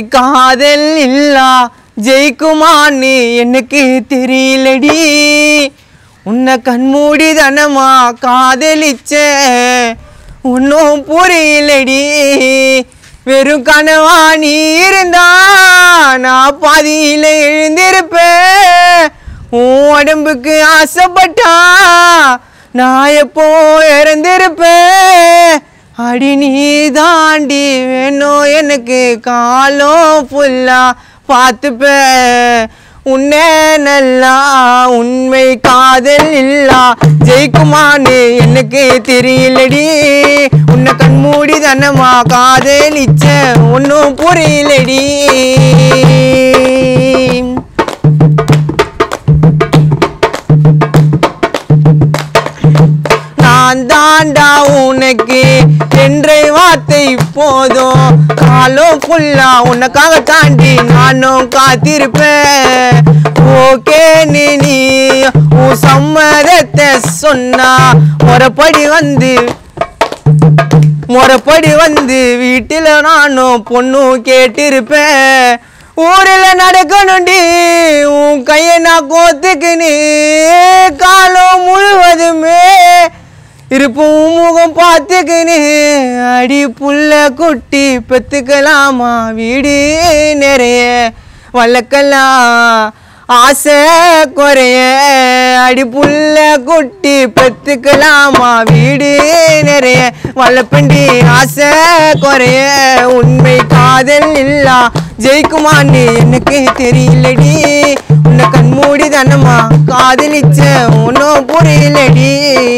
காதல் இல்லா ஜெயிக்குமான்னு எனக்கு தெரியலடி உன்னை கண்மூடி தனமா காதலிச்ச ஒன்றும் புரியலடி வெறும் கனவா நீ இருந்தா நான் பாதியில எழுந்திருப்பேன் உன் உடம்புக்கு ஆசைப்பட்டா நான் எப்போ இறந்திருப்பேன் அடி நீ தாண்டி வேணும் எனக்கு காலம் ஃபுல்லா பார்த்துப்ப உன்னை நல்லா உண்மை காதல் இல்லா ஜெயிக்குமான்னு எனக்கு தெரியலடி உன்னை கண்மூடி தனமா காதலிச்ச ஒன்றும் புரியலடி நான் தாண்டா உனக்கு என்றை வார்த்தை போதும் காலம் ஃபுல்லா உனக்காக தாண்டி நானும் காத்திருப்பேன் ஓகே நீ நீ உன் சம்மதத்தை சொன்னா முறைப்படி வந்து முறைப்படி வந்து வீட்டில் நானும் பொண்ணும் கேட்டிருப்பேன் ஊரில் நடக்கணுண்டி உன் கையை நான் கோத்துக்குன்னு காலம் முழுவதுமே இருப்பும் முகம் பார்த்துக்கின்னு அடி புள்ள குட்டி பெத்துக்கலாமா வீடு நிறைய வளர்க்கலாம் ஆசை குறைய அடி புள்ள குட்டி பெத்துக்கலாமா வீடு நிறைய வளப்பண்டி ஆசை குறைய உண்மை காதல் இல்லா ஜெயிக்குமான்னு எனக்கு தெரியலடி உன்னை கண்மூடி தனமா காதலிச்ச ஒன்றும் புரியலடி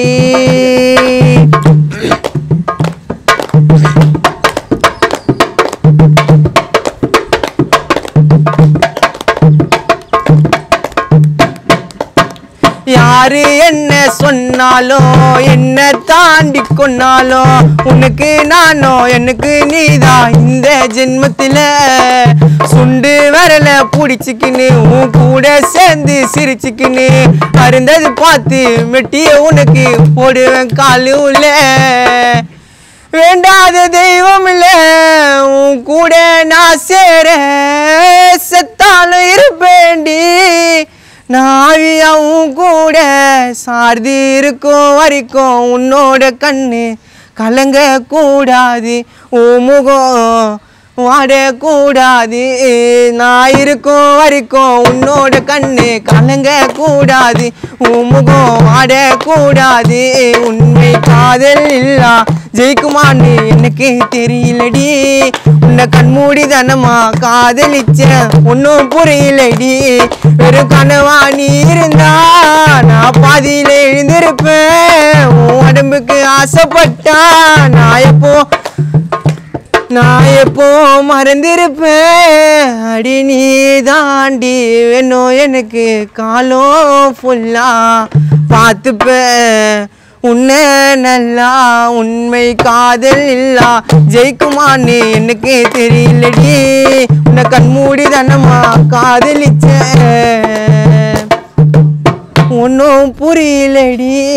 யாரு என்ன சொன்னாலும் என்ன தாண்டி கொன்னாலும் உனக்கு நானோ எனக்கு நீதான் இந்த ஜென்மத்துல சுண்டு வரல பிடிச்சிக்கின்னு உன் கூட சேர்ந்து சிரிச்சுக்கின்னு அருந்தது பார்த்து மெட்டிய உனக்கு போடுவேன் காலு உள்ள வேண்டாத தெய்வம் இல்ல உன் கூட நான் சேர செத்தாலும் இருப்பேண்டி நாவியாவும் கூட சார்தி இருக்கும் வரைக்கும் உன்னோட கண்ணு கலங்க கூடாது உன் முகம் வாடக்கூடாது நான் இருக்கும் வரைக்கும் உன்னோட கண்ணு கலங்க கூடாது உன் முகம் வாடக்கூடாது உண்மை காதல் இல்லா ஜெயிக்குமான்னு எனக்கு தெரியலடி உன்னை கண்மூடி தனமா காதலிச்ச ஒன்றும் புரியலடி வெறும் கனவா நீ இருந்தா நான் பாதியில எழுந்திருப்பேன் உன் உடம்புக்கு ஆசைப்பட்டா நான் எப்போ நான் எப்போ மறந்திருப்பேன் அடி நீ தாண்டி வேணும் எனக்கு காலம் ஃபுல்லா பார்த்துப்பேன் உன்னை நல்லா உண்மை காதல் இல்லா ஜெயிக்குமான்னு எனக்கு தெரியலடி உன்னை கண்மூடி தனமா காதலிச்சேன் ஒன்றும் புரியலடி